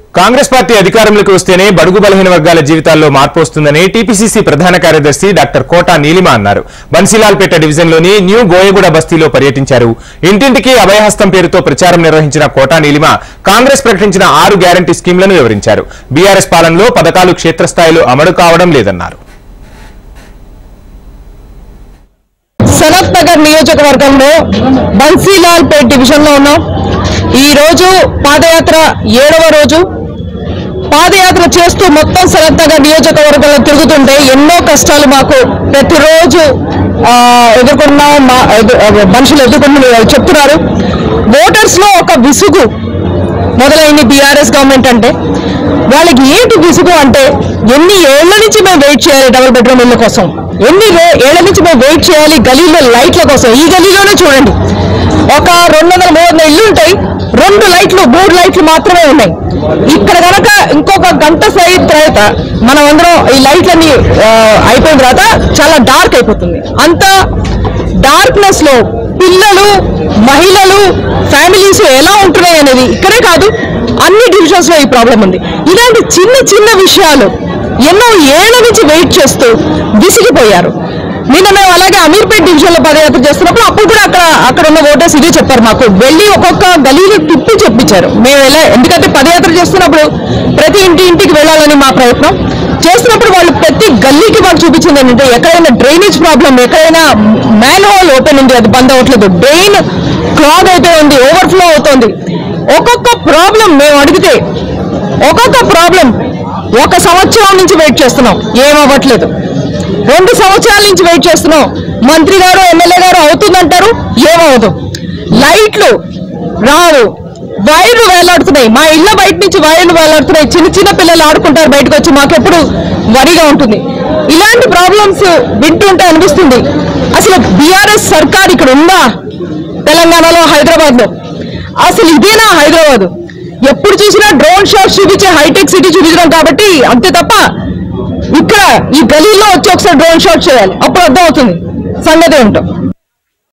Congress party అధికారంలోకి వస్తేనే బడుగు బలహీన వర్గాల జీవితాల్లో మార్పు వస్తుందని టీపీసీసీ ప్రధాన కార్యదర్శి డాక్టర్ కోటా నీలిమ అన్నారు బన్సీలాల్పేట డివిజన్లోని న్యూ గోయగూడ బస్తీలో పర్యటించారు ఇంటింటికి అభయహస్తం పేరుతో ప్రచారం నిర్వహించిన కోటా నీలిమ కాంగ్రెస్ ప్రకటించిన ఆరు గ్యారంటీ స్కీంలను వివరించారు బీఆర్ఎస్ పాలనలో పథకాలు క్షేత్రస్థాయిలో అమలు కావడం లేదన్నారు సనత్ నగర్ నియోజకవర్గంలో బన్సీలాల్ పేట్ డివిజన్ లో ఉన్నాం ఈ రోజు పాదయాత్ర ఏడవ రోజు పాదయాత్ర చేస్తూ మొత్తం సనత్ నగర్ నియోజకవర్గంలో తిరుగుతుంటే ఎన్నో కష్టాలు మాకు ప్రతిరోజు ఆ, ఎదుర్కొన్నాం మా ఎదు- మనుషులు ఎదుర్కొన్న చెప్తున్నారు ఓటర్స్ లో ఒక విసుగు మొదలైంది బీఆర్ఎస్ గవర్నమెంట్ అంటే వాళ్ళకి ఏంటి విసుగు అంటే ఎన్ని ఏళ్ల నుంచి మేము వెయిట్ చేయాలి డబుల్ బెడ్రూమ్ ఇళ్ళ కోసం ఎన్ని రే- ఏళ్ల నుంచి మేము వెయిట్ చేయాలి గలీలో లైట్ల కోసం ఈ గలీలోనే చూడండి ఒక రెండు వందల మూడు వందల ఇల్లు ఉంటాయి రెండు లైట్లు మూడు లైట్లు మాత్రమే ఉన్నాయి ఇక్కడ కనుక ఇంకొక గంట సైడ్ తర్వాత మనం అందరం ఈ లైట్లన్నీ ఆ, అయిపోయిన తర్వాత చాలా డార్క్ అయిపోతుంది అంత డార్క్నెస్ లో పిల్లలు మహిళలు ఫ్యామిలీస్ ఎలా ఉంటున్నాయి అనేది ఇక్కడే కాదు అన్ని డివిజన్స్ లో ఈ ప్రాబ్లం ఉంది ఇలాంటి చిన్న చిన్న విషయాలు ఎన్నో ఏళ్ల నుంచి వెయిట్ చేస్తూ విసిగిపోయారు నిన్న మేము అలాగే అమీర్పేట్ డివిజన్ లో పదయాత్ర చేస్తున్నప్పుడు అప్పుడు కూడా అక్కడ అక్కడ ఉన్న ఓటర్స్ ఇదే చెప్పారు మాకు వెళ్ళి ఒక్కొక్క గలీలో తిప్పి చెప్పించారు మేము ఎలా ఎందుకంటే పదయాత్ర చేస్తున్నప్పుడు ప్రతి ఇంటి ఇంటికి వెళ్ళాలని మా ప్రయత్నం చేస్తున్నప్పుడు వాళ్ళు ప్రతి గల్లీకి వాళ్ళు చూపించింది ఏంటంటే ఎక్కడైనా డ్రైనేజ్ ప్రాబ్లం ఎక్కడైనా మ్యాన్ హోల్ ఓపెన్ ఉంది అది బంద్ అవ్వట్లేదు డ్రైన్ క్లాగ్ అయితే ఉంది ఓవర్ఫ్లో అవుతుంది ఒక్కొక్క ప్రాబ్లం మేము అడిగితే ఒక్కొక్క ప్రాబ్లం ఒక సంవత్సరం నుంచి వెయిట్ చేస్తున్నాం ఏమవ్వట్లేదు రెండు సంవత్సరాల నుంచి వెయిట్ చేస్తున్నాం మంత్రి గారు ఎమ్మెల్యే గారు అవుతుందంటారు ఏమవుదు లైట్లు రావు వైర్లు వేలాడుతున్నాయి మా ఇళ్ళ బయట నుంచి వైర్లు వేలాడుతున్నాయి చిన్న చిన్న పిల్లలు ఆడుకుంటారు బయటకు వచ్చి మాకెప్పుడు వరిగా ఉంటుంది ఇలాంటి ప్రాబ్లమ్స్ వింటుంటే అనిపిస్తుంది అసలు బీఆర్ఎస్ సర్కార్ ఇక్కడ ఉందా తెలంగాణలో హైదరాబాద్ లో అసలు ఇదేనా హైదరాబాద్ ఎప్పుడు చూసినా డ్రోన్ షాట్స్ చూపించే హైటెక్ సిటీ చూపించడం కాబట్టి అంతే తప్ప ఇక్కడ ఈ గలీలో వచ్చి ఒకసారి డ్రోన్ షాట్ చేయాలి అప్పుడు అర్థం అవుతుంది సంగతి ఏంటో